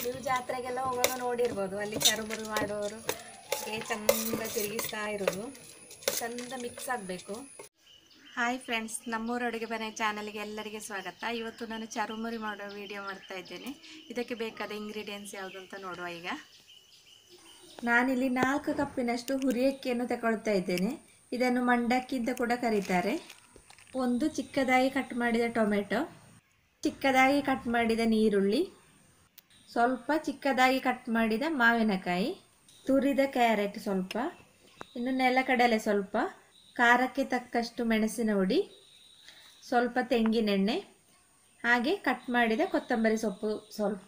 ನೀವು ಜಾತ್ರೆಗೆಲ್ಲ ಹೋಗುವಾಗ ನೋಡಿರ್ಬೋದು ಅಲ್ಲಿ ಚರುಮುರು ಮಾಡೋರು ಹೇ ಚಂದ ತಿರುಗಿಸ್ತಾ ಇರೋದು ಚಂದ ಮಿಕ್ಸ್ ಆಗಬೇಕು ಹಾಯ್ ಫ್ರೆಂಡ್ಸ್ ನಮ್ಮೂರ ಅಡುಗೆ ಮನೆ ಚಾನಲ್ಗೆ ಎಲ್ಲರಿಗೆ ಸ್ವಾಗತ ಇವತ್ತು ನಾನು ಚರುಮುರಿ ಮಾಡೋ ವಿಡಿಯೋ ಮಾಡ್ತಾ ಇದ್ದೇನೆ ಇದಕ್ಕೆ ಬೇಕಾದ ಇಂಗ್ರೀಡಿಯೆಂಟ್ಸ್ ಯಾವುದು ಅಂತ ನೋಡುವ ಈಗ ನಾನಿಲ್ಲಿ ನಾಲ್ಕು ಕಪ್ಪಿನಷ್ಟು ಹುರಿಯಕ್ಕಿಯನ್ನು ತಗೊಳ್ತಾ ಇದ್ದೇನೆ ಇದನ್ನು ಮಂಡಕ್ಕಿ ಅಂತ ಕೂಡ ಕರೀತಾರೆ ಒಂದು ಚಿಕ್ಕದಾಗಿ ಕಟ್ ಮಾಡಿದ ಟೊಮೆಟೊ ಚಿಕ್ಕದಾಗಿ ಕಟ್ ಮಾಡಿದ ನೀರುಳ್ಳಿ ಸ್ವಲ್ಪ ಚಿಕ್ಕದಾಗಿ ಕಟ್ ಮಾಡಿದ ಮಾವಿನಕಾಯಿ ತುರಿದ ಕ್ಯಾರೆಟ್ ಸ್ವಲ್ಪ ಇನ್ನು ನೆಲಕಡಲೆ ಸ್ವಲ್ಪ ಖಾರಕ್ಕೆ ತಕ್ಕಷ್ಟು ಮೆಣಸಿನ ಹುಡಿ ಸ್ವಲ್ಪ ತೆಂಗಿನೆಣ್ಣೆ ಹಾಗೆ ಕಟ್ ಮಾಡಿದ ಕೊತ್ತಂಬರಿ ಸೊಪ್ಪು ಸ್ವಲ್ಪ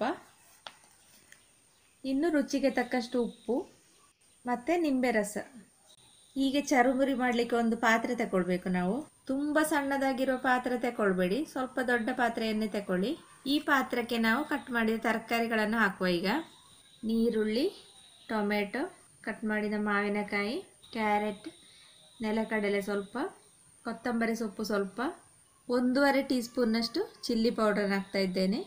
ಇನ್ನು ರುಚಿಗೆ ತಕ್ಕಷ್ಟು ಉಪ್ಪು ಮತ್ತು ನಿಂಬೆ ರಸ ಹೀಗೆ ಚರುಮುರಿ ಮಾಡಲಿಕ್ಕೆ ಒಂದು ಪಾತ್ರೆ ತಗೊಳ್ಬೇಕು ನಾವು ತುಂಬ ಸಣ್ಣದಾಗಿರೋ ಪಾತ್ರೆ ತಗೊಳ್ಬೇಡಿ ಸ್ವಲ್ಪ ದೊಡ್ಡ ಪಾತ್ರೆಯನ್ನೇ ತಗೊಳ್ಳಿ ಈ ಪಾತ್ರಕ್ಕೆ ನಾವು ಕಟ್ ಮಾಡಿದ ತರಕಾರಿಗಳನ್ನು ಹಾಕುವ ಈಗ ನೀರುಳ್ಳಿ ಟೊಮೆಟೊ ಕಟ್ ಮಾಡಿದ ಮಾವಿನಕಾಯಿ ಕ್ಯಾರೆಟ್ ನೆಲಕಡಲೆ ಸ್ವಲ್ಪ ಕೊತ್ತಂಬರಿ ಸೊಪ್ಪು ಸ್ವಲ್ಪ ಒಂದೂವರೆ ಟೀ ಸ್ಪೂನ್ನಷ್ಟು ಚಿಲ್ಲಿ ಪೌಡರ್ ಹಾಕ್ತಾ ಇದ್ದೇನೆ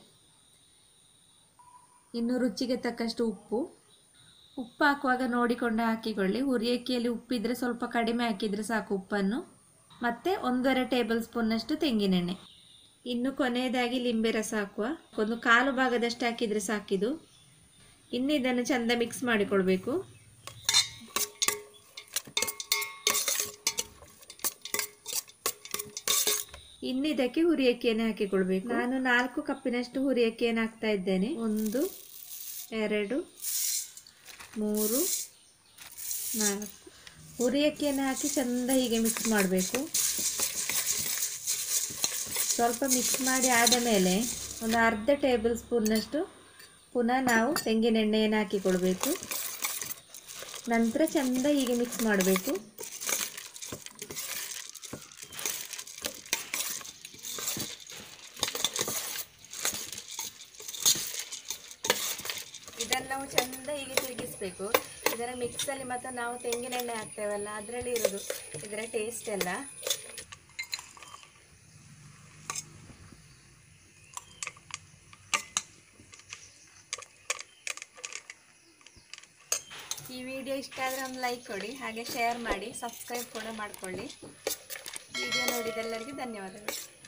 ಇನ್ನು ರುಚಿಗೆ ತಕ್ಕಷ್ಟು ಉಪ್ಪು ಉಪ್ಪು ಹಾಕುವಾಗ ನೋಡಿಕೊಂಡು ಹಾಕಿಕೊಳ್ಳಿ ಹುರಿಯಕ್ಕಿಯಲ್ಲಿ ಉಪ್ಪಿದ್ರೆ ಸ್ವಲ್ಪ ಕಡಿಮೆ ಹಾಕಿದರೆ ಸಾಕು ಉಪ್ಪನ್ನು ಮತ್ತು ಒಂದೂವರೆ ಟೇಬಲ್ ಸ್ಪೂನ್ನಷ್ಟು ತೆಂಗಿನೆಣ್ಣೆ ಇನ್ನು ಕೊನೆಯದಾಗಿ ಲಿಂಬೆ ರಸ ಹಾಕುವ ಒಂದು ಕಾಲು ಭಾಗದಷ್ಟು ಹಾಕಿದರೆ ಸಾಕಿದು ಇನ್ನು ಇದನ್ನು ಚೆಂದ ಮಿಕ್ಸ್ ಮಾಡಿಕೊಳ್ಬೇಕು ಇನ್ನು ಇದಕ್ಕೆ ಹುರಿಯಕ್ಕಿಯನ್ನು ಹಾಕಿಕೊಳ್ಬೇಕು ನಾನು ನಾಲ್ಕು ಕಪ್ಪಿನಷ್ಟು ಹುರಿಯಕ್ಕಿಯನ್ನು ಹಾಕ್ತಾ ಇದ್ದೇನೆ ಒಂದು ಎರಡು ಮೂರು ನಾಲ್ಕು ಹುರಿಯಕ್ಕಿಯನ್ನು ಹಾಕಿ ಚೆಂದ ಹೀಗೆ ಮಿಕ್ಸ್ ಮಾಡಬೇಕು ಸ್ವಲ್ಪ ಮಿಕ್ಸ್ ಮಾಡಿ ಆದ ಮೇಲೆ ಒಂದು ಅರ್ಧ ಟೇಬಲ್ ಸ್ಪೂನ್ನಷ್ಟು ಪುನಃ ನಾವು ತೆಂಗಿನೆಣ್ಣೆಯನ್ನು ಹಾಕಿಕೊಳ್ಬೇಕು ನಂತರ ಚೆಂದ ಹೀಗೆ ಮಿಕ್ಸ್ ಮಾಡಬೇಕು ಇದನ್ನು ನಾವು ಚೆಂದ ಹೀಗೆ ತಿರುಗಿಸ್ಬೇಕು ಇದರ ಮಿಕ್ಸಲ್ಲಿ ಮತ್ತು ನಾವು ತೆಂಗಿನೆಣ್ಣೆ ಹಾಕ್ತೇವಲ್ಲ ಅದರಲ್ಲಿ ಇರೋದು ಇದರ ಟೇಸ್ಟ್ ಎಲ್ಲ ಈ ವಿಡಿಯೋ ಇಷ್ಟ ಆದರೆ ಒಂದು ಲೈಕ್ ಕೊಡಿ ಹಾಗೆ ಶೇರ್ ಮಾಡಿ ಸಬ್ಸ್ಕ್ರೈಬ್ ಕೂಡ ಮಾಡಿಕೊಳ್ಳಿ ವಿಡಿಯೋ ನೋಡಿದೆಲ್ಲರಿಗೂ ಧನ್ಯವಾದಗಳು